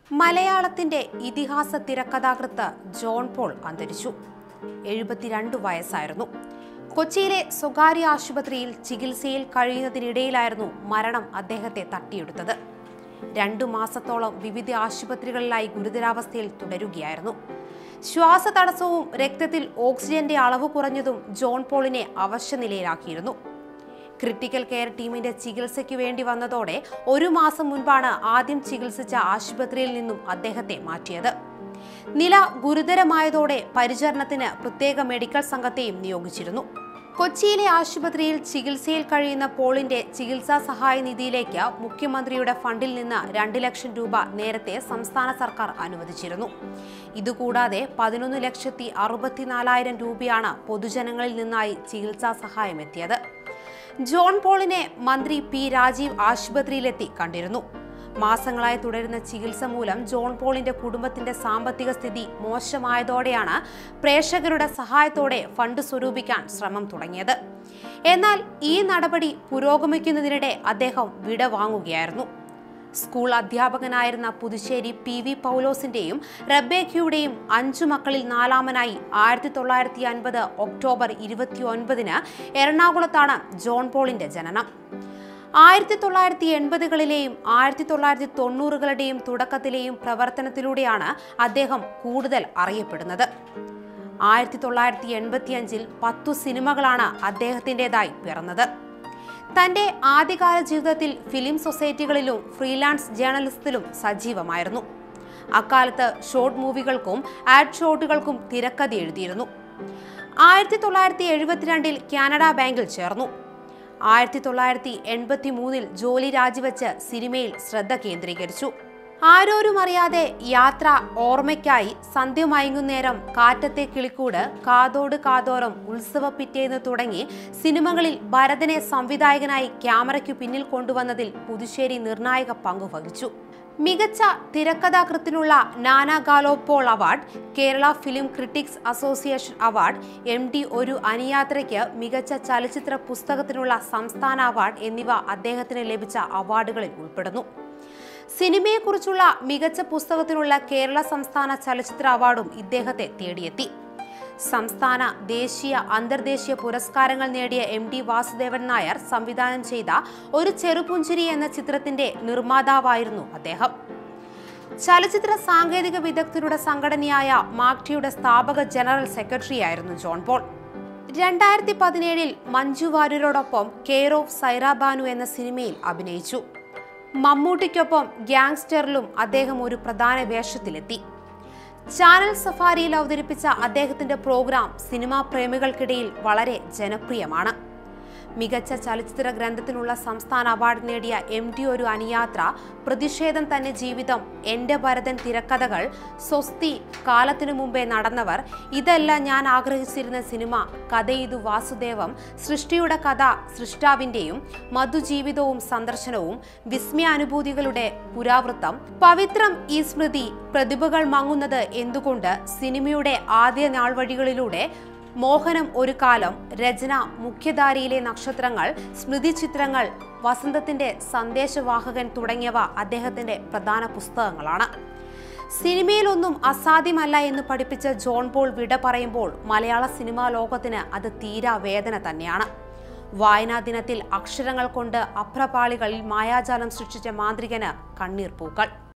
മലയാളത്തിന്റെ ഇതിഹാസ തിരക്കഥാകൃത്ത് ജോൺ പോൾ അന്തരിച്ചു എഴുപത്തിരണ്ട് വയസ്സായിരുന്നു കൊച്ചിയിലെ സ്വകാര്യ ആശുപത്രിയിൽ ചികിത്സയിൽ കഴിയുന്നതിനിടയിലായിരുന്നു മരണം അദ്ദേഹത്തെ തട്ടിയെടുത്തത് രണ്ടു മാസത്തോളം വിവിധ ആശുപത്രികളിലായി ഗുരുതരാവസ്ഥയിൽ തുടരുകയായിരുന്നു ശ്വാസതടസ്സവും രക്തത്തിൽ ഓക്സിജന്റെ അളവ് കുറഞ്ഞതും ജോൺ പോളിനെ അവശനിലയിലാക്കിയിരുന്നു ക്രിട്ടിക്കൽ കെയർ ടീമിന്റെ ചികിത്സയ്ക്ക് വേണ്ടി വന്നതോടെ ഒരു മാസം മുൻപാണ് ആദ്യം ചികിത്സിച്ച ആശുപത്രിയിൽ നിന്നും അദ്ദേഹത്തെ മാറ്റിയത് നില ഗുരുതരമായതോടെ പരിചരണത്തിന് പ്രത്യേക മെഡിക്കൽ സംഘത്തെയും നിയോഗിച്ചിരുന്നു കൊച്ചിയിലെ ആശുപത്രിയിൽ ചികിത്സയിൽ കഴിയുന്ന പോളിന്റെ ചികിത്സാ സഹായ നിധിയിലേക്ക് മുഖ്യമന്ത്രിയുടെ ഫണ്ടിൽ നിന്ന് രണ്ട് ലക്ഷം രൂപ നേരത്തെ സംസ്ഥാന സർക്കാർ അനുവദിച്ചിരുന്നു ഇതുകൂടാതെ പതിനൊന്ന് ലക്ഷത്തി അറുപത്തിനാലായിരം രൂപയാണ് പൊതുജനങ്ങളിൽ നിന്നായി ചികിത്സാ സഹായം എത്തിയത് ജോൺ പോളിനെ മന്ത്രി പി രാജീവ് ആശുപത്രിയിലെത്തി കണ്ടിരുന്നു മാസങ്ങളായി തുടരുന്ന ചികിത്സ മൂലം ജോൺ പോളിന്റെ കുടുംബത്തിന്റെ സാമ്പത്തിക സ്ഥിതി മോശമായതോടെയാണ് പ്രേക്ഷകരുടെ സഹായത്തോടെ ഫണ്ട് സ്വരൂപിക്കാൻ ശ്രമം തുടങ്ങിയത് എന്നാൽ ഈ നടപടി പുരോഗമിക്കുന്നതിനിടെ അദ്ദേഹം വിട വാങ്ങുകയായിരുന്നു സ്കൂൾ അധ്യാപകനായിരുന്ന പുതുശ്ശേരി പി വി പൗലോസിന്റെയും റബ്ബേഖയുടെയും അഞ്ചു മക്കളിൽ നാലാമനായി ആയിരത്തി തൊള്ളായിരത്തി അൻപത് ഒക്ടോബർ ഇരുപത്തി ഒൻപതിന് എറണാകുളത്താണ് ജോൺ പോളിന്റെ ജനനം ആയിരത്തി തൊള്ളായിരത്തി എൺപതുകളിലെയും ആയിരത്തി തൊള്ളായിരത്തി തൊണ്ണൂറുകളുടെയും തുടക്കത്തിലെയും പ്രവർത്തനത്തിലൂടെയാണ് അദ്ദേഹം കൂടുതൽ അറിയപ്പെടുന്നത് ആയിരത്തി തൊള്ളായിരത്തി എൺപത്തിയഞ്ചിൽ പത്തു സിനിമകളാണ് അദ്ദേഹത്തിൻ്റെതായി പിറന്നത് തന്റെ ആദ്യകാല ജീവിതത്തിൽ ഫിലിം സൊസൈറ്റികളിലും ഫ്രീലാൻസ് ജേർണലിസത്തിലും സജീവമായിരുന്നു അക്കാലത്ത് ഷോർട്ട് മൂവികൾക്കും ആഡ് ഷോട്ടുകൾക്കും തിരക്കഥ എഴുതിയിരുന്നു ആയിരത്തി തൊള്ളായിരത്തി എഴുപത്തിരണ്ടിൽ കാനഡ ബാങ്കിൽ ചേർന്നു ആയിരത്തി തൊള്ളായിരത്തി എൺപത്തി മൂന്നിൽ ജോലി രാജിവെച്ച് സിനിമയിൽ ശ്രദ്ധ കേന്ദ്രീകരിച്ചു ആരോരും അറിയാതെ യാത്ര ഓർമ്മയ്ക്കായി സന്ധ്യ മയങ്ങുന്നേരം കാറ്റത്തെ കിളിക്കൂട് കാതോട് കാതോരം ഉത്സവ പിറ്റേന്ന് തുടങ്ങി സിനിമകളിൽ ഭരതനെ സംവിധായകനായി ക്യാമറയ്ക്കു പിന്നിൽ കൊണ്ടുവന്നതിൽ പുതുശ്ശേരി നിർണായക പങ്കു വഹിച്ചു മികച്ച തിരക്കഥാകൃത്തിനുള്ള Nana Gallup poll award Kerala film critics association award M D ഒരു അനുയാത്രയ്ക്ക് മികച്ച ചലച്ചിത്ര പുസ്തകത്തിനുള്ള സംസ്ഥാന അവാർഡ് എന്നിവ അദ്ദേഹത്തിന് ലഭിച്ച അവാർഡുകളിൽ ഉൾപ്പെടുന്നു സിനിമയെക്കുറിച്ചുള്ള മികച്ച പുസ്തകത്തിനുള്ള കേരള സംസ്ഥാന ചലച്ചിത്ര അവാർഡും ഇദ്ദേഹത്തെ തേടിയെത്തി സംസ്ഥാന ദേശീയ അന്തർദേശീയ പുരസ്കാരങ്ങൾ നേടിയ എം ഡി വാസുദേവൻ നായർ സംവിധാനം ചെയ്ത ഒരു ചെറുപുഞ്ചിരി എന്ന ചിത്രത്തിന്റെ നിർമ്മാതാവായിരുന്നു അദ്ദേഹം ചലച്ചിത്ര സാങ്കേതിക വിദഗ്ധരുടെ സംഘടനയായ മാക്ടിയുടെ സ്ഥാപക ജനറൽ സെക്രട്ടറിയായിരുന്നു ജോൺ പോൾ രണ്ടായിരത്തി പതിനേഴിൽ മഞ്ജു വാര്യരോടൊപ്പം കെയർ ഓഫ് സൈറാബാനു എന്ന സിനിമയിൽ അഭിനയിച്ചു മമ്മൂട്ടിക്കൊപ്പം ഗ്യാങ്സ്റ്ററിലും അദ്ദേഹം ഒരു പ്രധാന വേഷത്തിലെത്തി ചാനൽ സഫാരിയിൽ അവതരിപ്പിച്ച അദ്ദേഹത്തിന്റെ പ്രോഗ്രാം സിനിമാ പ്രേമികൾക്കിടയിൽ വളരെ ജനപ്രിയമാണ് മികച്ച ചലച്ചിത്ര ഗ്രന്ഥത്തിനുള്ള സംസ്ഥാന അവാർഡ് നേടിയ എം ഡി ഒരു അനുയാത്ര പ്രതിഷേധം തന്നെ ജീവിതം എന്റെ ഭരതൻ തിരക്കഥകൾ സ്വസ്തി കാലത്തിനു മുമ്പേ നടന്നവർ ഇതല്ല ഞാൻ ആഗ്രഹിച്ചിരുന്ന സിനിമ കഥയിതു വാസുദേവം സൃഷ്ടിയുടെ കഥ സൃഷ്ടാവിന്റെയും മധുജീവിതവും സന്ദർശനവും വിസ്മയാനുഭൂതികളുടെ പുരാവൃത്തം പവിത്രം ഈ സ്മൃതി പ്രതിഭകൾ മങ്ങുന്നത് എന്തുകൊണ്ട് സിനിമയുടെ ആദ്യ നാൾവഴികളിലൂടെ മോഹനം ഒരു കാലം രചന മുഖ്യധാരയിലെ നക്ഷത്രങ്ങൾ സ്മൃതി ചിത്രങ്ങൾ വസന്തത്തിന്റെ സന്ദേശവാഹകൻ തുടങ്ങിയവ അദ്ദേഹത്തിന്റെ പ്രധാന പുസ്തകങ്ങളാണ് സിനിമയിലൊന്നും അസാധ്യമല്ല എന്ന് പഠിപ്പിച്ച ജോൺ പോൾ വിട പറയുമ്പോൾ മലയാള സിനിമാ ലോകത്തിന് അത് തീരാ വേദന തന്നെയാണ് വായനാ ദിനത്തിൽ അക്ഷരങ്ങൾ കൊണ്ട് അഭ്രപാളികളിൽ മായാജാലം സൃഷ്ടിച്ച മാന്ത്രികന് കണ്ണീർ പൂക്കൾ